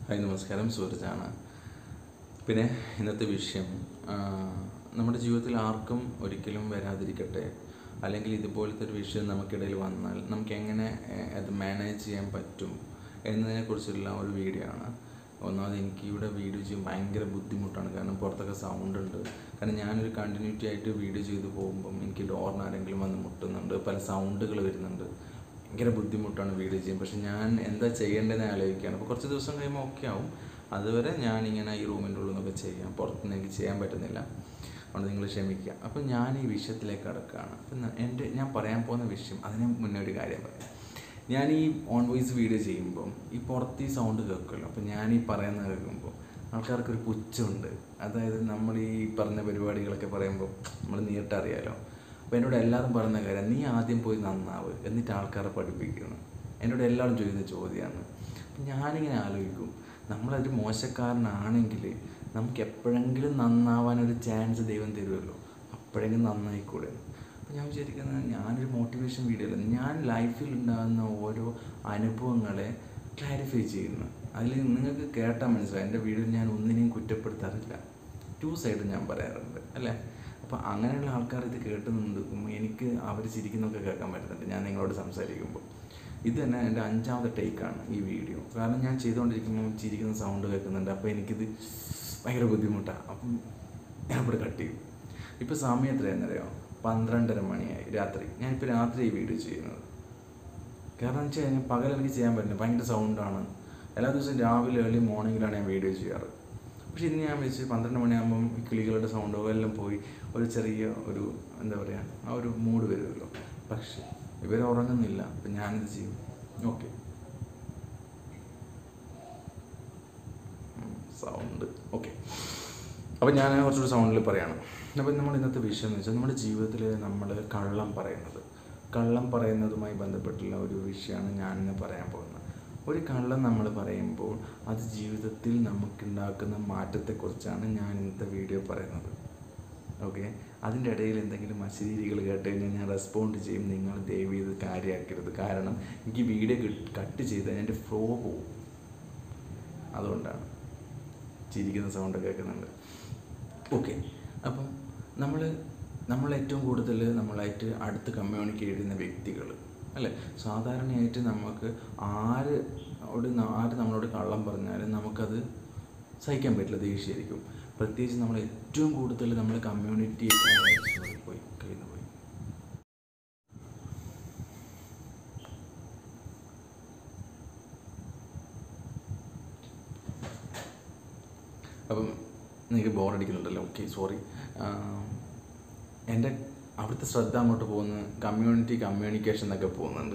hi നമസ്കാരം സൂരജാണ് പിന്നെ ഇന്നത്തെ വിഷയം ആ, നമ്മുടെ ജീവിതത്തിൽ ആർക്കും ഒരിക്കലും വരാതിരിക്കട്ടെ അല്ലെങ്കിൽ ഇതുപോലത്തെ ഒരു വിഷയം നമുക്കിടയിൽ വന്നാൽ നമുക്ക് എങ്ങനെ ഏ, അത് മാനേജ് ചെയ്യാൻ പറ്റും എന്നതിനെക്കുറിച്ചുള്ള ഒരു വീഡിയോ ആണ് ഒന്നാമത് എനിക്ക് ഇവിടെ വീഡിയോ ചെയ്യാൻ ഭയങ്കര ബുദ്ധിമുട്ടാണ് കാരണം പുറത്തൊക്കെ സൗണ്ട് ഉണ്ട് കാരണം ഞാനൊരു കണ്ടിന്യൂറ്റി ആയിട്ട് വീഡിയോ ചെയ്ത് പോകുമ്പം എനിക്ക് ഡോറിന് ആരെങ്കിലും വന്ന് മുട്ടുന്നുണ്ട് പല സൗണ്ടുകൾ വരുന്നുണ്ട് ഭയങ്കര ബുദ്ധിമുട്ടാണ് വീഡിയോ ചെയ്യാൻ പക്ഷെ ഞാൻ എന്താ ചെയ്യേണ്ടതെന്ന് ആലോചിക്കുകയാണ് അപ്പോൾ കുറച്ച് ദിവസം കഴിയുമ്പോൾ ഓക്കെ ആവും അതുവരെ ഞാനിങ്ങനെ ഈ റൂമിൻ്റെ ഉള്ളിൽ നിന്നൊക്കെ ചെയ്യാം പുറത്തുനിന്ന് എനിക്ക് ചെയ്യാൻ പറ്റുന്നില്ല അതുകൊണ്ട് നിങ്ങൾ ക്ഷമിക്കുക അപ്പം ഞാൻ ഈ വിഷയത്തിലേക്ക് കടക്കുകയാണ് അപ്പം ന- എൻ്റെ ഞാൻ പറയാൻ പോകുന്ന വിഷയം അതിന് മുന്നേ ഒരു കാര്യം പറയാം ഞാൻ ഈ ഓൺ വോയിസ് വീഡിയോ ചെയ്യുമ്പം ഈ പുറത്ത് ഈ സൗണ്ട് കേൾക്കുമല്ലോ അപ്പം ഞാൻ ഈ പറയുന്നത് കേൾക്കുമ്പോൾ ആൾക്കാർക്കൊരു പുച്ഛമുണ്ട് അതായത് നമ്മൾ ഈ പറഞ്ഞ പരിപാടികളൊക്കെ പറയുമ്പോൾ നമ്മൾ നേരിട്ടറിയാലോ അപ്പോൾ എന്നോട് എല്ലാവരും പറയുന്ന കാര്യം നീ ആദ്യം പോയി നന്നാവ് എന്നിട്ട് ആൾക്കാരെ പഠിപ്പിക്കുന്നു എന്നോട് എല്ലാവരും ചോദിക്കുന്ന ചോദ്യമാണ് അപ്പം ഞാനിങ്ങനെ ആലോചിക്കും നമ്മളൊരു മോശക്കാരനാണെങ്കിൽ നമുക്ക് എപ്പോഴെങ്കിലും നന്നാവാനൊരു ചാൻസ് ദൈവം തരുമല്ലോ അപ്പോഴെങ്കിലും നന്നായിക്കൂടെ അപ്പോൾ ഞാൻ വിചാരിക്കുന്നത് ഞാനൊരു മോട്ടിവേഷൻ വീഡിയോ അല്ല ഞാൻ ലൈഫിൽ ഉണ്ടാകുന്ന ഓരോ അനുഭവങ്ങളെ ക്ലാരിഫൈ ചെയ്യുന്നു അതിൽ നിങ്ങൾക്ക് കേട്ടാൽ മനസ്സിലായി എൻ്റെ വീഡിയോ ഞാൻ ഒന്നിനെയും കുറ്റപ്പെടുത്താറില്ല ടു സൈഡ് ഞാൻ പറയാറുണ്ട് അല്ലേ അപ്പോൾ അങ്ങനെയുള്ള ആൾക്കാർ ഇത് കേട്ട് നിൽക്കുമ്പോൾ എനിക്ക് അവർ ചിരിക്കുന്നൊക്കെ കേൾക്കാൻ പറ്റുന്നുണ്ട് ഞാൻ നിങ്ങളോട് സംസാരിക്കുമ്പോൾ ഇത് തന്നെ എൻ്റെ അഞ്ചാമത്തെ ടേക്കാണ് ഈ വീഡിയോ കാരണം ഞാൻ ചെയ്തുകൊണ്ടിരിക്കുമ്പോൾ ചിരിക്കുന്ന സൗണ്ട് കേൾക്കുന്നുണ്ട് അപ്പോൾ എനിക്കിത് ഭയങ്കര ബുദ്ധിമുട്ടാണ് അപ്പം ഞാൻ ഇവിടെ കട്ട് ചെയ്യും ഇപ്പോൾ സമയം എത്രയാണെന്നറിയോ പന്ത്രണ്ടര മണിയായി രാത്രി ഞാനിപ്പോൾ രാത്രി ഈ വീഡിയോ ചെയ്യുന്നത് കാരണം വെച്ച് കഴിഞ്ഞാൽ പകൽ എനിക്ക് ചെയ്യാൻ പറ്റില്ല ഭയങ്കര സൗണ്ടാണ് എല്ലാ ദിവസവും രാവിലെ ഏർലി മോർണിംഗിലാണ് ഞാൻ വീഡിയോ ചെയ്യാറ് പക്ഷെ ഇന്ന് ഞാൻ വെച്ച് പന്ത്രണ്ട് മണിയാകുമ്പം ഈ കിളികളുടെ സൗണ്ടോ എല്ലാം പോയി ഒരു ചെറിയ ഒരു എന്താ പറയുക ആ ഒരു മൂഡ് വരുമല്ലോ പക്ഷെ ഇവർ ഉറങ്ങുന്നില്ല അപ്പം ഞാനിത് ചെയ്യും ഓക്കെ സൗണ്ട് ഓക്കെ അപ്പം ഞാൻ കുറച്ചുകൂടി സൗണ്ടിൽ പറയാണ് അപ്പം നമ്മൾ ഇന്നത്തെ വിഷയം എന്ന് വെച്ചാൽ നമ്മുടെ ജീവിതത്തിൽ നമ്മൾ കള്ളം പറയുന്നത് കള്ളം പറയുന്നതുമായി ബന്ധപ്പെട്ടുള്ള ഒരു വിഷയമാണ് ഞാൻ ഇന്ന് പറയാൻ പോകുന്നത് ഒരു കള്ളം നമ്മൾ പറയുമ്പോൾ അത് ജീവിതത്തിൽ നമുക്കുണ്ടാക്കുന്ന മാറ്റത്തെക്കുറിച്ചാണ് ഞാൻ ഇന്നത്തെ വീഡിയോ പറയുന്നത് ഓക്കെ അതിൻ്റെ ഇടയിൽ എന്തെങ്കിലും അശരീരികൾ കേട്ട് കഴിഞ്ഞാൽ ഞാൻ റെസ്പോണ്ട് ചെയ്യും നിങ്ങൾ ദയവ് ചെയ്ത് കാര്യമാക്കരുത് കാരണം എനിക്ക് വീഡിയോ കട്ട് ചെയ്ത് എൻ്റെ ഫ്ലോ പോവും അതുകൊണ്ടാണ് ചിരിക്കുന്ന സൗണ്ട് കേൾക്കുന്നുണ്ട് ഓക്കെ അപ്പം നമ്മൾ നമ്മൾ ഏറ്റവും കൂടുതൽ നമ്മളായിട്ട് അടുത്ത് കമ്മ്യൂണിക്കേറ്റ് ചെയ്യുന്ന വ്യക്തികൾ അല്ലേ സാധാരണയായിട്ട് നമുക്ക് ആര് ഓട് ന- ആര് നമ്മളോട് കള്ളം പറഞ്ഞാലും നമുക്കത് സഹിക്കാൻ പറ്റില്ല ദേഷ്യമായിരിക്കും പ്രത്യേകിച്ച് നമ്മൾ ഏറ്റവും കൂടുതൽ നമ്മൾ കമ്മ്യൂണിറ്റി പോയി കയ്യിൽ നിന്ന് പോയി അപ്പം നിങ്ങൾക്ക് ബോറടിക്കുന്നുണ്ടല്ലോ ഓക്കെ സോറി എൻ്റെ അവിടുത്തെ ശ്രദ്ധ അങ്ങോട്ട് പോകുന്ന കമ്മ്യൂണിറ്റി കമ്മ്യൂണിക്കേഷൻ എന്നൊക്കെ പോകുന്നുണ്ട്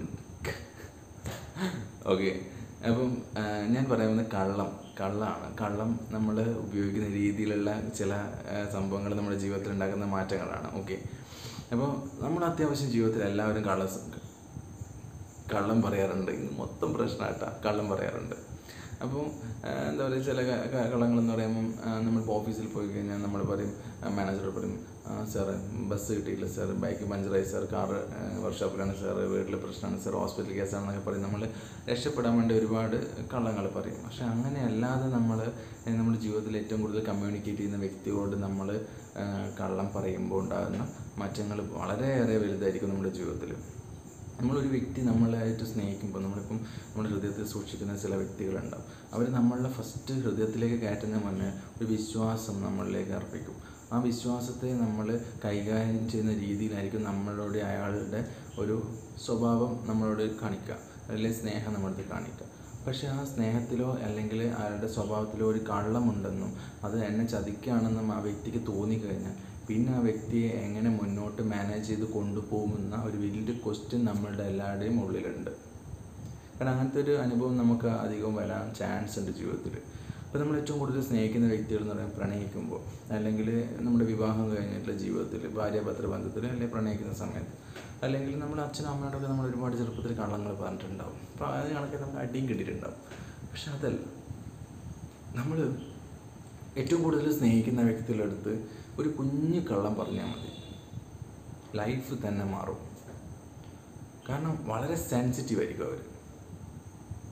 ഓക്കെ അപ്പം ആ, ഞാൻ പറയുന്നത് കള്ളം കള്ളമാണ് കള്ളം നമ്മൾ ഉപയോഗിക്കുന്ന രീതിയിലുള്ള ചില സംഭവങ്ങൾ നമ്മുടെ ജീവിതത്തിൽ ഉണ്ടാക്കുന്ന മാറ്റങ്ങളാണ് ഓക്കെ അപ്പോൾ നമ്മൾ അത്യാവശ്യം ജീവിതത്തിൽ എല്ലാവരും കള്ള കള്ളം പറയാറുണ്ട് ഇത് മൊത്തം പ്രശ്നമായിട്ടാ കള്ളം പറയാറുണ്ട് അപ്പോൾ എന്താ പറയുക ചില ക- ക- കള്ളങ്ങളെന്ന് പറയുമ്പം ആ, നമ്മളിപ്പോൾ ഓഫീസിൽ പോയി കഴിഞ്ഞാൽ നമ്മൾ പറയും മാനേജർ പറയും സാർ ബസ് കിട്ടിയില്ല സാർ ബൈക്ക് പഞ്ചറായി സാർ കാറ് വർക്ക്ഷോപ്പിലാണ് സാർ വീട്ടിൽ പ്രശ്നമാണ് സാർ ഹോസ്പിറ്റൽ കേസാണെന്നൊക്കെ പറയും നമ്മൾ രക്ഷപ്പെടാൻ വേണ്ടി ഒരുപാട് കള്ളങ്ങൾ പറയും പക്ഷെ അങ്ങനെ അല്ലാതെ നമ്മൾ നമ്മുടെ ജീവിതത്തിൽ ഏറ്റവും കൂടുതൽ കമ്മ്യൂണിക്കേറ്റ് ചെയ്യുന്ന വ്യക്തികളോട് നമ്മൾ കള്ളം പറയുമ്പോൾ ഉണ്ടാകുന്ന മാറ്റങ്ങൾ വളരെയേറെ വലുതായിരിക്കും നമ്മുടെ ജീവിതത്തിൽ നമ്മളൊരു വ്യക്തി നമ്മളായിട്ട് സ്നേഹിക്കുമ്പോൾ നമ്മളിപ്പം നമ്മുടെ ഹൃദയത്തിൽ സൂക്ഷിക്കുന്ന ചില വ്യക്തികളുണ്ടാവും അവർ നമ്മളുടെ ഫസ്റ്റ് ഹൃദയത്തിലേക്ക് കയറ്റുന്ന മുന്നേ ഒരു വിശ്വാസം നമ്മളിലേക്ക് അർപ്പിക്കും ആ വിശ്വാസത്തെ നമ്മൾ കൈകാര്യം ചെയ്യുന്ന രീതിയിലായിരിക്കും നമ്മളോട് അയാളുടെ ഒരു സ്വഭാവം നമ്മളോട് കാണിക്കുക അല്ലെങ്കിൽ സ്നേഹം നമ്മളോട് കാണിക്കുക പക്ഷേ ആ സ്നേഹത്തിലോ അല്ലെങ്കിൽ അയാളുടെ സ്വഭാവത്തിലോ ഒരു കള്ളമുണ്ടെന്നും അത് എന്നെ ചതിക്കുകയാണെന്നും ആ വ്യക്തിക്ക് തോന്നിക്കഴിഞ്ഞാൽ പിന്നെ ആ വ്യക്തിയെ എങ്ങനെ മുന്നോട്ട് മാനേജ് ചെയ്ത് കൊണ്ടുപോകുമെന്ന ഒരു വലിയ ക്വസ്റ്റ്യൻ നമ്മളുടെ എല്ലാവരുടെയും ഉള്ളിലുണ്ട് കാരണം അങ്ങനത്തെ ഒരു അനുഭവം നമുക്ക് അധികം വരാൻ ചാൻസ് ഉണ്ട് ജീവിതത്തിൽ അപ്പോൾ നമ്മൾ ഏറ്റവും കൂടുതൽ സ്നേഹിക്കുന്ന വ്യക്തികൾ എന്ന് പറയുമ്പോൾ പ്രണയിക്കുമ്പോൾ അല്ലെങ്കിൽ നമ്മുടെ വിവാഹം കഴിഞ്ഞിട്ടുള്ള ജീവിതത്തിൽ ഭാര്യാഭർത്തൃ ബന്ധത്തിൽ അല്ലെങ്കിൽ പ്രണയിക്കുന്ന സമയത്ത് അല്ലെങ്കിൽ നമ്മുടെ അച്ഛനും അമ്മയോടൊക്കെ നമ്മൾ ഒരുപാട് ചെറുപ്പത്തിൽ കള്ളങ്ങൾ പറഞ്ഞിട്ടുണ്ടാവും അപ്പോൾ അത് കണക്കെ നമുക്ക് അടിയും കിട്ടിയിട്ടുണ്ടാവും പക്ഷെ അതല്ല നമ്മൾ ഏറ്റവും കൂടുതൽ സ്നേഹിക്കുന്ന വ്യക്തികളുടെ അടുത്ത് ഒരു കുഞ്ഞു കള്ളം പറഞ്ഞാൽ മതി ലൈഫ് തന്നെ മാറും കാരണം വളരെ സെൻസിറ്റീവ് ആയിരിക്കും അവർ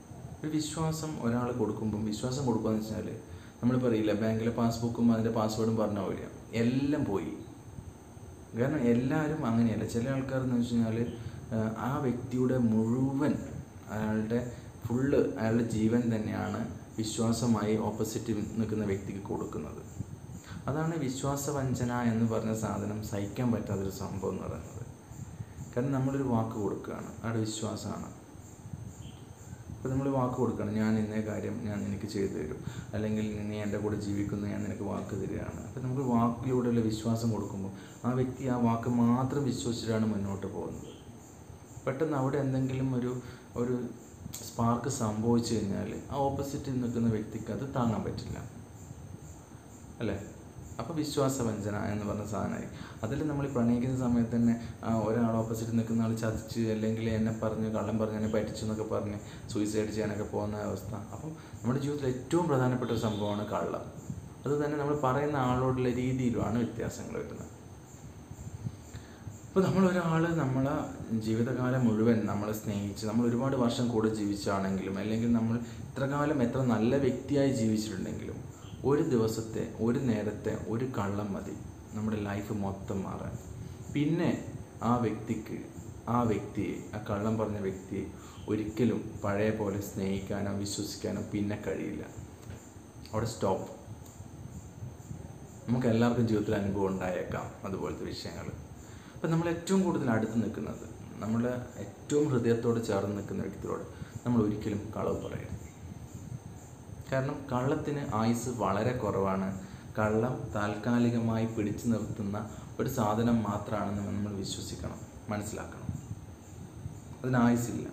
ഒരു വിശ്വാസം ഒരാൾ കൊടുക്കുമ്പം വിശ്വാസം കൊടുക്കുകയെന്ന് വെച്ചാൽ നമ്മൾ പറയില്ല ബാങ്കിലെ പാസ്ബുക്കും അതിൻ്റെ പാസ്വേഡും പറഞ്ഞാൽ പോലെയാ എല്ലാം പോയി കാരണം എല്ലാവരും അങ്ങനെയല്ല ചില ആൾക്കാർ എന്ന് വെച്ച് കഴിഞ്ഞാൽ ആ വ്യക്തിയുടെ മുഴുവൻ അയാളുടെ ഫുള്ള് അയാളുടെ ജീവൻ തന്നെയാണ് വിശ്വാസമായി ഓപ്പോസിറ്റ് നിൽക്കുന്ന വ്യക്തിക്ക് കൊടുക്കുന്നത് അതാണ് വിശ്വാസവഞ്ചന എന്ന് പറഞ്ഞ സാധനം സഹിക്കാൻ പറ്റാത്തൊരു സംഭവം എന്ന് പറയുന്നത് കാരണം നമ്മളൊരു വാക്ക് കൊടുക്കുകയാണ് അയാളുടെ വിശ്വാസമാണ് ഇപ്പോൾ നമ്മൾ വാക്ക് കൊടുക്കണം ഞാൻ ഇന്നേ കാര്യം ഞാൻ നിനക്ക് ചെയ്തു തരും അല്ലെങ്കിൽ നീ എൻ്റെ കൂടെ ജീവിക്കുന്നു ഞാൻ നിനക്ക് വാക്ക് തരികയാണ് അപ്പോൾ നമുക്ക് വാക്കിലൂടെയുള്ള വിശ്വാസം കൊടുക്കുമ്പോൾ ആ വ്യക്തി ആ വാക്ക് മാത്രം വിശ്വസിച്ചിട്ടാണ് മുന്നോട്ട് പോകുന്നത് പെട്ടെന്ന് അവിടെ എന്തെങ്കിലും ഒരു ഒരു സ്പാർക്ക് സംഭവിച്ചു കഴിഞ്ഞാൽ ആ ഓപ്പോസിറ്റിൽ നിൽക്കുന്ന വ്യക്തിക്ക് അത് താങ്ങാൻ പറ്റില്ല അല്ലേ അപ്പോൾ വിശ്വാസവഞ്ചന എന്ന് പറഞ്ഞ സാധനമായി അതിൽ നമ്മൾ പ്രണയിക്കുന്ന സമയത്ത് തന്നെ ആ, ഒരാൾ ഓപ്പോസിറ്റ് നിൽക്കുന്ന ആൾ ചതിച്ച് അല്ലെങ്കിൽ എന്നെ പറഞ്ഞ് കള്ളം പറഞ്ഞ് എന്നെ പറ്റിച്ചു എന്നൊക്കെ പറഞ്ഞ് സൂയിസൈഡ് ചെയ്യാനൊക്കെ പോകുന്ന അവസ്ഥ അപ്പം നമ്മുടെ ജീവിതത്തിൽ ഏറ്റവും പ്രധാനപ്പെട്ട ഒരു സംഭവമാണ് കള്ളം അത് തന്നെ നമ്മൾ പറയുന്ന ആളോടുള്ള രീതിയിലുമാണ് വ്യത്യാസങ്ങൾ വരുന്നത് അപ്പോൾ നമ്മളൊരാൾ നമ്മളെ ജീവിതകാലം മുഴുവൻ നമ്മളെ സ്നേഹിച്ച് നമ്മൾ ഒരുപാട് വർഷം കൂടെ ജീവിച്ചാണെങ്കിലും അല്ലെങ്കിൽ നമ്മൾ ഇത്ര കാലം എത്ര നല്ല വ്യക്തിയായി ജീവിച്ചിട്ടുണ്ടെങ്കിലും ഒരു ദിവസത്തെ ഒരു നേരത്തെ ഒരു കള്ളം മതി നമ്മുടെ ലൈഫ് മൊത്തം മാറാൻ പിന്നെ ആ വ്യക്തിക്ക് ആ വ്യക്തിയെ ആ കള്ളം പറഞ്ഞ വ്യക്തിയെ ഒരിക്കലും പഴയ പോലെ സ്നേഹിക്കാനോ വിശ്വസിക്കാനോ പിന്നെ കഴിയില്ല അവിടെ സ്റ്റോപ്പ് നമുക്ക് എല്ലാവർക്കും ജീവിതത്തിൽ അനുഭവം ഉണ്ടായേക്കാം അതുപോലത്തെ വിഷയങ്ങൾ അപ്പം നമ്മൾ ഏറ്റവും കൂടുതൽ അടുത്ത് നിൽക്കുന്നത് നമ്മുടെ ഏറ്റവും ഹൃദയത്തോട് ചേർന്ന് നിൽക്കുന്ന വ്യക്തിയോട് നമ്മൾ ഒരിക്കലും കളവ് പറയരുത് കാരണം കള്ളത്തിന് ആയുസ് വളരെ കുറവാണ് കള്ളം താൽക്കാലികമായി പിടിച്ചു നിർത്തുന്ന ഒരു സാധനം മാത്രമാണെന്ന് നമ്മൾ വിശ്വസിക്കണം മനസ്സിലാക്കണം അതിന് ആയുസില്ല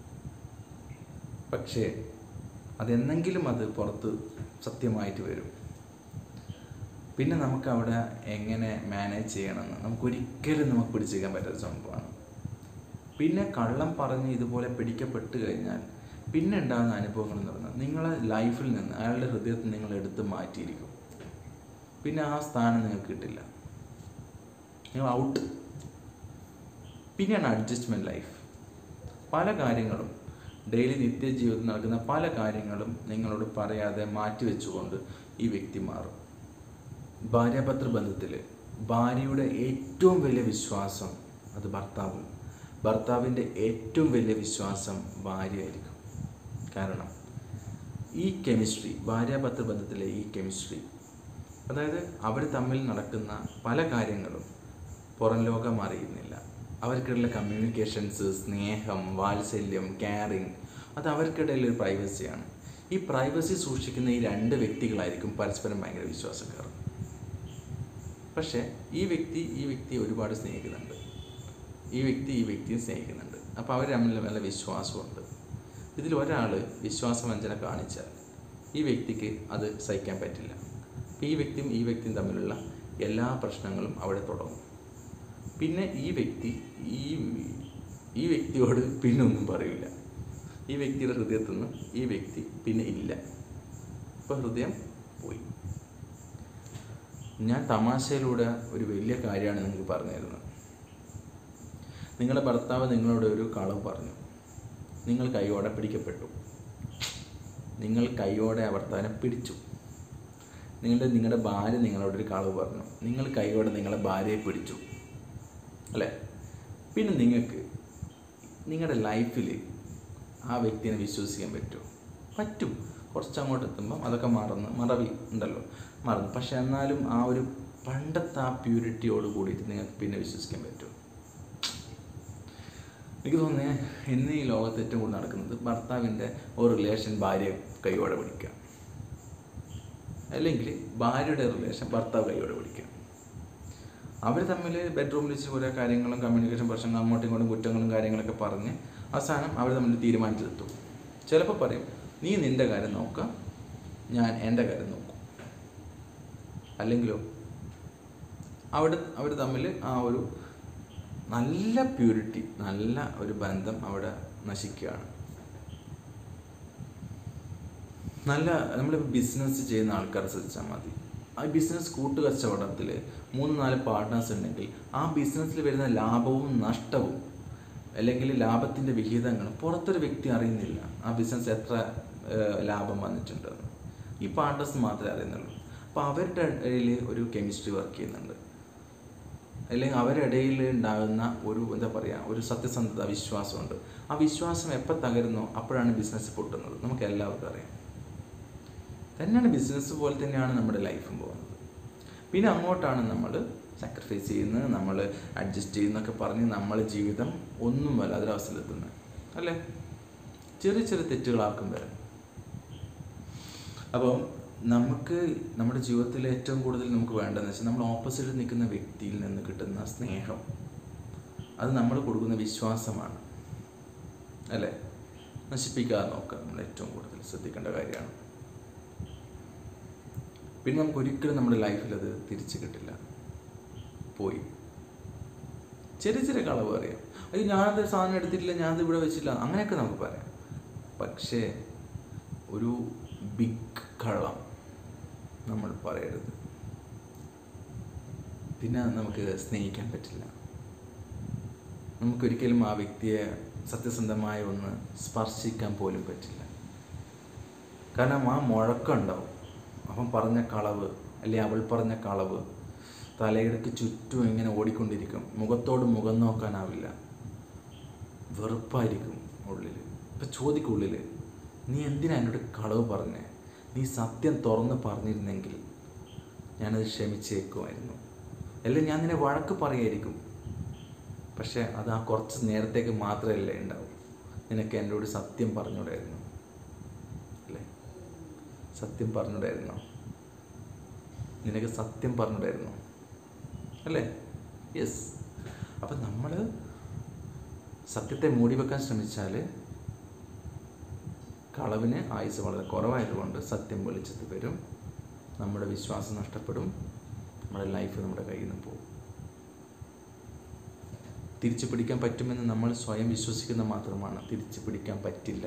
പക്ഷേ അതെന്നെങ്കിലും അത് പുറത്ത് സത്യമായിട്ട് വരും പിന്നെ നമുക്ക് അവിടെ എങ്ങനെ മാനേജ് ചെയ്യണമെന്ന് നമുക്ക് ഒരിക്കലും നമുക്ക് പിടിച്ചേക്കാൻ പറ്റാത്ത സംഭവമാണ് പിന്നെ കള്ളം പറഞ്ഞ് ഇതുപോലെ പിടിക്കപ്പെട്ട് കഴിഞ്ഞാൽ പിന്നെ ഉണ്ടാകുന്ന അനുഭവങ്ങൾ എന്ന് പറഞ്ഞാൽ നിങ്ങളെ ലൈഫിൽ നിന്ന് അയാളുടെ ഹൃദയത്തിൽ നിങ്ങൾ എടുത്ത് മാറ്റിയിരിക്കും പിന്നെ ആ സ്ഥാനം നിങ്ങൾക്ക് കിട്ടില്ല നിങ്ങൾ ഔട്ട് പിന്നെയാണ് അഡ്ജസ്റ്റ്മെൻറ്റ് ലൈഫ് പല കാര്യങ്ങളും ഡെയിലി നിത്യജീവിതത്തിൽ നടക്കുന്ന പല കാര്യങ്ങളും നിങ്ങളോട് പറയാതെ മാറ്റി വെച്ചുകൊണ്ട് ഈ വ്യക്തി മാറും ഭാര്യാഭർത്തൃ ബന്ധത്തിൽ ഭാര്യയുടെ ഏറ്റവും വലിയ വിശ്വാസം അത് ഭർത്താവ് ഭർത്താവിൻ്റെ ഏറ്റവും വലിയ വിശ്വാസം ഭാര്യയായിരിക്കും കാരണം ഈ കെമിസ്ട്രി ഭാര്യാഭർത്തൃ ബന്ധത്തിലെ ഈ കെമിസ്ട്രി അതായത് അവർ തമ്മിൽ നടക്കുന്ന പല കാര്യങ്ങളും പുറം ലോകം അറിയുന്നില്ല അവർക്കിടയിലെ കമ്മ്യൂണിക്കേഷൻസ് സ്നേഹം വാത്സല്യം കെയറിങ് അത് അവർക്കിടയിൽ ഒരു പ്രൈവസിയാണ് ഈ പ്രൈവസി സൂക്ഷിക്കുന്ന ഈ രണ്ട് വ്യക്തികളായിരിക്കും പരസ്പരം ഭയങ്കര വിശ്വാസക്കാർ പക്ഷേ ഈ വ്യക്തി ഈ വ്യക്തിയെ ഒരുപാട് സ്നേഹിക്കുന്നുണ്ട് ഈ വ്യക്തി ഈ വ്യക്തിയെ സ്നേഹിക്കുന്നുണ്ട് അപ്പോൾ അവർ തമ്മിൽ നല്ല വിശ്വാസമുണ്ട് ഇതിൽ ഒരാൾ വിശ്വാസവഞ്ചന കാണിച്ചാൽ ഈ വ്യക്തിക്ക് അത് സഹിക്കാൻ പറ്റില്ല അപ്പോൾ ഈ വ്യക്തിയും ഈ വ്യക്തിയും തമ്മിലുള്ള എല്ലാ പ്രശ്നങ്ങളും അവിടെ തുടങ്ങും പിന്നെ ഈ വ്യക്തി ഈ ഈ വ്യക്തിയോട് പിന്നെ ഒന്നും പറയില്ല ഈ വ്യക്തിയുടെ ഹൃദയത്തിൽ നിന്ന് ഈ വ്യക്തി പിന്നെ ഇല്ല ഇപ്പോൾ ഹൃദയം പോയി ഞാൻ തമാശയിലൂടെ ഒരു വലിയ കാര്യമാണ് നിങ്ങൾക്ക് പറഞ്ഞു തരുന്നത് നിങ്ങളുടെ ഭർത്താവ് നിങ്ങളോട് ഒരു കളവ് പറഞ്ഞു നിങ്ങൾ കൈയോടെ പിടിക്കപ്പെട്ടു നിങ്ങൾ കൈയോടെ ആ ഭർത്താവിനെ പിടിച്ചു നിങ്ങളുടെ നിങ്ങളുടെ ഭാര്യ നിങ്ങളോടൊരു കളവ് പറഞ്ഞു നിങ്ങൾ കൈയോടെ നിങ്ങളുടെ ഭാര്യയെ പിടിച്ചു അല്ലേ പിന്നെ നിങ്ങൾക്ക് നിങ്ങളുടെ ലൈഫിൽ ആ വ്യക്തിനെ വിശ്വസിക്കാൻ പറ്റുമോ പറ്റും കുറച്ചങ്ങോട്ട് എത്തുമ്പം അതൊക്കെ മറന്ന് മറവി ഉണ്ടല്ലോ മറന്നു പക്ഷെ എന്നാലും ആ ഒരു പണ്ടത്തെ ആ പ്യൂരിറ്റിയോട് കൂടിയിട്ട് നിങ്ങൾക്ക് പിന്നെ വിശ്വസിക്കാൻ പറ്റുമോ എനിക്ക് തോന്നുന്നത് ഇന്ന് ഈ ലോകത്ത് ഏറ്റവും കൂടുതൽ നടക്കുന്നത് ഭർത്താവിൻ്റെ ഒരു റിലേഷൻ ഭാര്യ കൈയോടെ പിടിക്കുക അല്ലെങ്കിൽ ഭാര്യയുടെ റിലേഷൻ ഭർത്താവ് കൈയോടെ പിടിക്കുക അവർ തമ്മിൽ ബെഡ്റൂമിൽ വെച്ച് കുറേ കാര്യങ്ങളും കമ്മ്യൂണിക്കേഷൻ പ്രശ്നങ്ങളും അങ്ങോട്ടും ഇങ്ങോട്ടും കുറ്റങ്ങളും കാര്യങ്ങളൊക്കെ പറഞ്ഞ് അവസാനം അവർ തമ്മിൽ തീരുമാനത്തിലെത്തും ചിലപ്പോൾ പറയും നീ നിൻ്റെ കാര്യം നോക്കുക ഞാൻ എൻ്റെ കാര്യം നോക്കും അല്ലെങ്കിലോ അവിടെ അവർ തമ്മിൽ ആ ഒരു നല്ല പ്യൂരിറ്റി നല്ല ഒരു ബന്ധം അവിടെ നശിക്കുകയാണ് നല്ല നമ്മൾ ബിസിനസ് ചെയ്യുന്ന ആൾക്കാർ ശ്രദ്ധിച്ചാൽ മതി ആ ബിസിനസ് കൂട്ടുകച്ചവടത്തിൽ മൂന്ന് നാല് പാർട്ട്നേഴ്സ് ഉണ്ടെങ്കിൽ ആ ബിസിനസ്സിൽ വരുന്ന ലാഭവും നഷ്ടവും അല്ലെങ്കിൽ ലാഭത്തിൻ്റെ വിഹിതങ്ങൾ പുറത്തൊരു വ്യക്തി അറിയുന്നില്ല ആ ബിസിനസ് എത്ര ഏഹ്, ലാഭം വന്നിട്ടുണ്ടെന്ന് ഈ പാർട്ട്നേഴ്സ് മാത്രമേ അറിയുന്നുള്ളൂ അപ്പോൾ അവരുടെ ഇടയിൽ ഒരു കെമിസ്ട്രി വർക്ക് ചെയ്യുന്നുണ്ട് അല്ലെങ്കിൽ അവരുടെ ഇടയിൽ ഉണ്ടാകുന്ന ഒരു എന്താ പറയുക ഒരു സത്യസന്ധത വിശ്വാസമുണ്ട് ആ വിശ്വാസം എപ്പോൾ തകരുന്നോ അപ്പോഴാണ് ബിസിനസ് പൊട്ടുന്നത് നമുക്ക് എല്ലാവർക്കും അറിയാം തന്നെയാണ് ബിസിനസ് പോലെ തന്നെയാണ് നമ്മുടെ ലൈഫും പോകുന്നത് പിന്നെ അങ്ങോട്ടാണ് നമ്മൾ സാക്രിഫൈസ് ചെയ്യുന്നത് നമ്മൾ അഡ്ജസ്റ്റ് ചെയ്യുന്നൊക്കെ പറഞ്ഞ് നമ്മളെ ജീവിതം ഒന്നും വല്ലാതൊരവസ്ഥയിലെത്തുന്നത് അല്ലേ ചെറിയ ചെറിയ തെറ്റുകൾ ആർക്കും വരാം അപ്പോൾ നമുക്ക് നമ്മുടെ ജീവിതത്തിൽ ഏറ്റവും കൂടുതൽ നമുക്ക് വേണ്ടതെന്ന് വെച്ചാൽ നമ്മൾ ഓപ്പോസിറ്റ് നിൽക്കുന്ന വ്യക്തിയിൽ നിന്ന് കിട്ടുന്ന സ്നേഹം അത് നമ്മൾ കൊടുക്കുന്ന വിശ്വാസമാണ് അല്ലേ നശിപ്പിക്കാതെ നോക്കുക നമ്മൾ ഏറ്റവും കൂടുതൽ ശ്രദ്ധിക്കേണ്ട കാര്യമാണ് പിന്നെ നമുക്ക് ഒരിക്കലും നമ്മുടെ ലൈഫിൽ അത് തിരിച്ചു കിട്ടില്ല പോയി ചെറിയ ചെറിയ കളവ് അറിയാം അയ്യോ ഞാനത് സാധനം എടുത്തിട്ടില്ല ഞാനത് ഇവിടെ വെച്ചില്ല അങ്ങനെയൊക്കെ നമുക്ക് പറയാം പക്ഷേ ഒരു ബിഗ് കള്ളം നമ്മൾ പറയരുത് പിന്നെ നമുക്ക് സ്നേഹിക്കാൻ പറ്റില്ല നമുക്കൊരിക്കലും ആ വ്യക്തിയെ സത്യസന്ധമായി ഒന്ന് സ്പർശിക്കാൻ പോലും പറ്റില്ല കാരണം ആ മുഴക്കം ഉണ്ടാവും അവൻ പറഞ്ഞ കളവ് അല്ലെങ്കിൽ അവൾ പറഞ്ഞ കളവ് തലയിടക്ക് ചുറ്റും ഇങ്ങനെ ഓടിക്കൊണ്ടിരിക്കും മുഖത്തോട് മുഖം നോക്കാനാവില്ല വെറുപ്പായിരിക്കും ഉള്ളിൽ ഇപ്പം ചോദിക്കും ഉള്ളിൽ നീ എന്തിനാ എന്നോട് കളവ് പറഞ്ഞേ നീ സത്യം തുറന്ന് പറഞ്ഞിരുന്നെങ്കിൽ ഞാനത് ക്ഷമിച്ചേക്കുമായിരുന്നു അല്ലെങ്കിൽ ഞാൻ നിന്നെ വഴക്ക് പറയായിരിക്കും പക്ഷേ അത് ആ കുറച്ച് നേരത്തേക്ക് മാത്രമല്ലേ ഉണ്ടാവും നിനക്ക് എന്നോട് സത്യം പറഞ്ഞൂടായിരുന്നു അല്ലേ സത്യം പറഞ്ഞൂടായിരുന്നോ നിനക്ക് സത്യം പറഞ്ഞൂടായിരുന്നോ അല്ലേ യെസ് അപ്പം നമ്മൾ സത്യത്തെ മൂടി വെക്കാൻ ശ്രമിച്ചാൽ കളവിന് ആയുസ് വളരെ കുറവായതുകൊണ്ട് സത്യം വെളിച്ചത്ത് വരും നമ്മുടെ വിശ്വാസം നഷ്ടപ്പെടും നമ്മുടെ ലൈഫ് നമ്മുടെ കയ്യിൽ നിന്ന് പോകും തിരിച്ചു പിടിക്കാൻ പറ്റുമെന്ന് നമ്മൾ സ്വയം വിശ്വസിക്കുന്ന മാത്രമാണ് തിരിച്ചു പിടിക്കാൻ പറ്റില്ല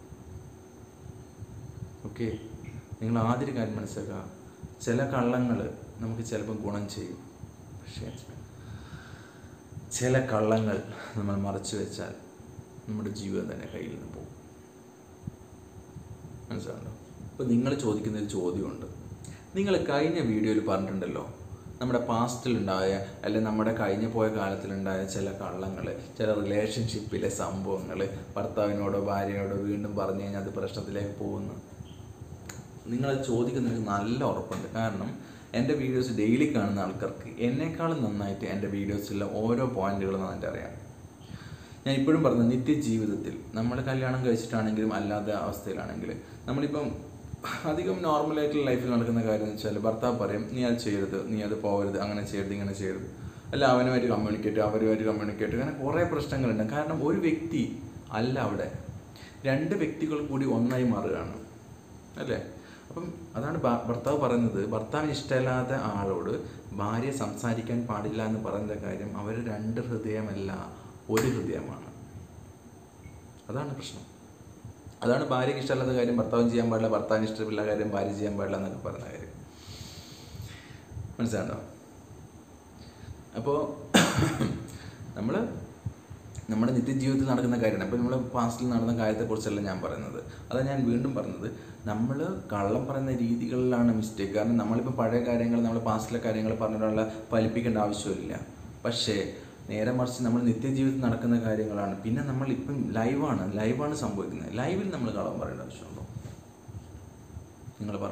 ഓക്കെ നിങ്ങൾ ആദ്യ കാര്യം മനസ്സിലാക്കുക ചില കള്ളങ്ങൾ നമുക്ക് ചിലപ്പോൾ ഗുണം ചെയ്യും പക്ഷേ ചില കള്ളങ്ങൾ നമ്മൾ മറച്ചു വെച്ചാൽ നമ്മുടെ ജീവിതം തന്നെ കയ്യിൽ നിന്ന് പോകും മനസ്സിലാണല്ലോ അപ്പോൾ നിങ്ങൾ ചോദിക്കുന്ന ഒരു ചോദ്യമുണ്ട് നിങ്ങൾ കഴിഞ്ഞ വീഡിയോയിൽ പറഞ്ഞിട്ടുണ്ടല്ലോ നമ്മുടെ പാസ്റ്റിലുണ്ടായ അല്ലെങ്കിൽ നമ്മുടെ കഴിഞ്ഞു പോയ കാലത്തിലുണ്ടായ ചില കള്ളങ്ങൾ ചില റിലേഷൻഷിപ്പിലെ സംഭവങ്ങൾ ഭർത്താവിനോടോ ഭാര്യയോടോ വീണ്ടും പറഞ്ഞു കഴിഞ്ഞാൽ അത് പ്രശ്നത്തിലേക്ക് പോകുന്നു നിങ്ങൾ ചോദിക്കുന്നതിന് നല്ല ഉറപ്പുണ്ട് കാരണം എൻ്റെ വീഡിയോസ് ഡെയിലി കാണുന്ന ആൾക്കാർക്ക് എന്നെക്കാളും നന്നായിട്ട് എൻ്റെ വീഡിയോസിലെ ഓരോ പോയിന്റുകളും നന്നായിട്ട് അറിയാം ഞാൻ ഇപ്പോഴും പറഞ്ഞു നിത്യജീവിതത്തിൽ നമ്മൾ കല്യാണം കഴിച്ചിട്ടാണെങ്കിലും അല്ലാത്ത അവസ്ഥയിലാണെങ്കിൽ നമ്മളിപ്പം അധികം നോർമലായിട്ടുള്ള ലൈഫിൽ നടക്കുന്ന കാര്യം എന്ന് വെച്ചാൽ ഭർത്താവ് പറയും നീ അത് ചെയ്യരുത് നീ അത് പോകരുത് അങ്ങനെ ചെയ്യരുത് ഇങ്ങനെ ചെയ്യരുത് അല്ല അവനുമായിട്ട് കമ്മ്യൂണിക്കേറ്റ് അവരുമായിട്ട് കമ്മ്യൂണിക്കേറ്റ് അങ്ങനെ കുറേ പ്രശ്നങ്ങളുണ്ട് കാരണം ഒരു വ്യക്തി അല്ല അവിടെ രണ്ട് വ്യക്തികൾ കൂടി ഒന്നായി മാറുകയാണ് അല്ലേ അപ്പം അതാണ് ഭ- ഭർത്താവ് പറയുന്നത് ഭർത്താവിന് ഇഷ്ടമില്ലാത്ത ആളോട് ഭാര്യ സംസാരിക്കാൻ പാടില്ല എന്ന് പറയുന്ന കാര്യം അവർ രണ്ട് ഹൃദയമല്ല ഒരു ഹൃദയമാണ് അതാണ് പ്രശ്നം അതാണ് ഭാര്യയ്ക്ക് ഇഷ്ടമല്ലാത്ത കാര്യം ഭർത്താവിന് ചെയ്യാൻ പാടില്ല ഭർത്താവിന് ഇഷ്ടമില്ല കാര്യം ഭാര്യ ചെയ്യാൻ പാടില്ല എന്നൊക്കെ പറയുന്ന കാര്യം മനസ്സിലാണ്ടോ അപ്പോൾ നമ്മൾ നമ്മുടെ നിത്യജീവിതത്തിൽ നടക്കുന്ന കാര്യമാണ് അപ്പോൾ നമ്മൾ പാസ്റ്റിൽ നടന്ന കാര്യത്തെക്കുറിച്ചല്ല ഞാൻ പറയുന്നത് അതാണ് ഞാൻ വീണ്ടും പറഞ്ഞത് നമ്മൾ കള്ളം പറയുന്ന രീതികളിലാണ് മിസ്റ്റേക്ക് കാരണം നമ്മളിപ്പോൾ പഴയ കാര്യങ്ങൾ നമ്മൾ പാസ്റ്റിലെ കാര്യങ്ങൾ പറഞ്ഞിട്ടുള്ള ഫലിപ്പിക്കേണ്ട ആവശ്യമില്ല പക്ഷേ നേരെ മറിച്ച് നമ്മൾ നിത്യജീവിതത്തിൽ നടക്കുന്ന കാര്യങ്ങളാണ് പിന്നെ നമ്മൾ ഇപ്പം ലൈവാണ് ലൈവാണ് സംഭവിക്കുന്നത് ലൈവിൽ നമ്മൾ കള്ളം പറയേണ്ട ആവശ്യമുണ്ടോ നിങ്ങൾ പറ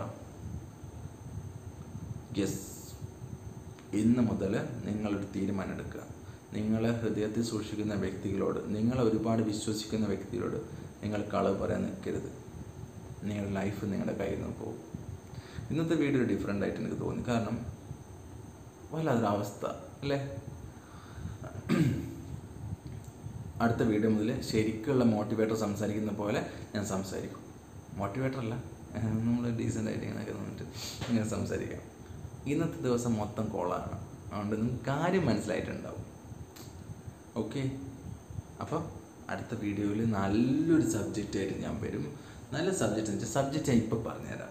യെസ് ഇന്ന് മുതൽ നിങ്ങളൊരു തീരുമാനം എടുക്കുക നിങ്ങളെ ഹൃദയത്തിൽ സൂക്ഷിക്കുന്ന വ്യക്തികളോട് നിങ്ങളെ ഒരുപാട് വിശ്വസിക്കുന്ന വ്യക്തികളോട് നിങ്ങൾ കളവ് പറയാൻ നിൽക്കരുത് നിങ്ങളുടെ ലൈഫ് നിങ്ങളുടെ കയ്യിൽ നിന്ന് പോകും ഇന്നത്തെ വീഡിയോ ഡിഫറെൻ്റ് ആയിട്ട് എനിക്ക് തോന്നി കാരണം വല്ലാതൊരവസ്ഥ അല്ലേ അടുത്ത വീഡിയോ മുതൽ ശരിക്കുള്ള മോട്ടിവേറ്റർ സംസാരിക്കുന്ന പോലെ ഞാൻ സംസാരിക്കും മോട്ടിവേറ്റർ അല്ല നമ്മൾ ഡീസൻ്റ് ആയിട്ട് ഇങ്ങനെ നിന്നിട്ട് ഇങ്ങനെ സംസാരിക്കാം ഇന്നത്തെ ദിവസം മൊത്തം കോളാണ് അതുകൊണ്ട് നിങ്ങൾക്ക് കാര്യം മനസ്സിലായിട്ടുണ്ടാവും ഓക്കെ അപ്പോൾ അടുത്ത വീഡിയോയിൽ നല്ലൊരു സബ്ജക്റ്റ് ആയിട്ട് ഞാൻ വരും നല്ല സബ്ജക്റ്റ് എന്ന് വെച്ചാൽ സബ്ജക്റ്റ് ഞാൻ ഇപ്പോൾ പറഞ്ഞുതരാം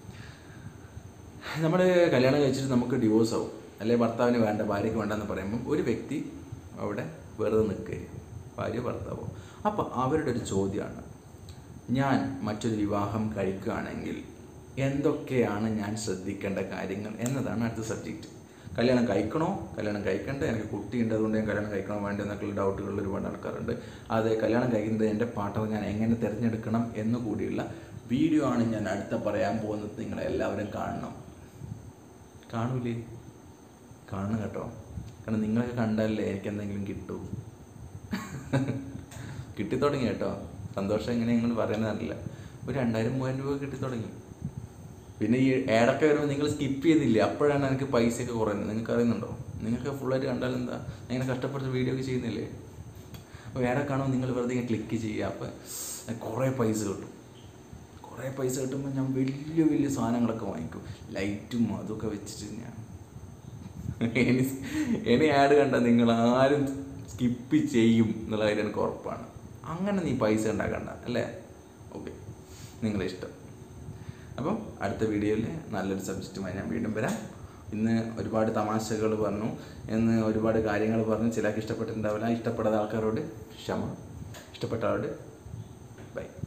നമ്മൾ കല്യാണം കഴിച്ചിട്ട് നമുക്ക് ഡിവോഴ്സ് ആവും അല്ലെ ഭർത്താവിന് വേണ്ട ഭാര്യയ്ക്ക് വേണ്ടെന്ന് പറയുമ്പം ഒരു വ്യക്തി അവിടെ വെറുതെ നിൽക്കുകയായിരിക്കും ഭാര്യ ഭർത്താവോ അപ്പോൾ അവരുടെ ഒരു ചോദ്യമാണ് ഞാൻ മറ്റൊരു വിവാഹം കഴിക്കുകയാണെങ്കിൽ എന്തൊക്കെയാണ് ഞാൻ ശ്രദ്ധിക്കേണ്ട കാര്യങ്ങൾ എന്നതാണ് അടുത്ത സബ്ജക്റ്റ് കല്യാണം കഴിക്കണോ കല്യാണം കഴിക്കണ്ടേ എനിക്ക് കുട്ടിയുണ്ട് അതുകൊണ്ട് ഞാൻ കല്യാണം കഴിക്കണോ വേണ്ടോ എന്നൊക്കെയുള്ള ഡൗട്ടുകൾ ഒരുപാട് ആൾക്കാരുണ്ട് അതെ കല്യാണം കഴിക്കുന്നത് എൻ്റെ പാർട്ണർ ഞാൻ എങ്ങനെ തിരഞ്ഞെടുക്കണം എന്ന് കൂടിയുള്ള വീഡിയോ ആണ് ഞാൻ അടുത്ത പറയാൻ പോകുന്നത് നിങ്ങളെല്ലാവരും കാണണം കാണൂലേ കാണണം കേട്ടോ കാരണം നിങ്ങളൊക്കെ കണ്ടാലല്ലേ എനിക്ക് എന്തെങ്കിലും കിട്ടൂ കിട്ടിത്തുടങ്ങി കേട്ടോ സന്തോഷം എങ്ങനെ നിങ്ങൾ പറയുന്നതറിയില്ല ഒരു രണ്ടായിരം മൂവായിരം രൂപ കിട്ടിത്തുടങ്ങി പിന്നെ ഈ ഏടൊക്കെ വരുമ്പോൾ നിങ്ങൾ സ്കിപ്പ് ചെയ്തില്ലേ അപ്പോഴാണ് എനിക്ക് പൈസയൊക്കെ കുറയുന്നത് നിങ്ങൾക്ക് അറിയുന്നുണ്ടോ നിങ്ങൾക്ക് ഫുള്ളായിട്ട് കണ്ടാൽ എന്താ ഇങ്ങനെ കഷ്ടപ്പെട്ട് വീഡിയോ ഒക്കെ ചെയ്യുന്നില്ലേ അപ്പോൾ ഏടെ കാണുമ്പോൾ നിങ്ങൾ വെറുതെ ഇങ്ങനെ ക്ലിക്ക് ചെയ്യുക അപ്പോൾ കുറേ പൈസ കിട്ടും കുറേ പൈസ കിട്ടുമ്പോൾ ഞാൻ വലിയ വലിയ സാധനങ്ങളൊക്കെ വാങ്ങിക്കും ലൈറ്റും അതൊക്കെ വെച്ചിട്ട് ഞാൻ ഇനി ഇനി ആഡ് കണ്ട നിങ്ങൾ ആരും സ്കിപ്പ് ചെയ്യും എന്നുള്ള കാര്യം എനിക്ക് ഉറപ്പാണ് അങ്ങനെ നീ പൈസ ഉണ്ടാക്കണ്ട അല്ലേ ഓക്കെ നിങ്ങളുടെ ഇഷ്ടം അപ്പം അടുത്ത വീഡിയോയിൽ നല്ലൊരു സബ്ജക്റ്റുമായി ഞാൻ വീണ്ടും വരാം ഇന്ന് ഒരുപാട് തമാശകൾ പറഞ്ഞു ഇന്ന് ഒരുപാട് കാര്യങ്ങൾ പറഞ്ഞു ചിലർക്ക് ഇഷ്ടപ്പെട്ടിട്ടുണ്ടാവില്ല ഇഷ്ടപ്പെടാത്ത ആൾക്കാരോട് ക്ഷമ ഇഷ്ടപ്പെട്ട ആളോട് ബൈ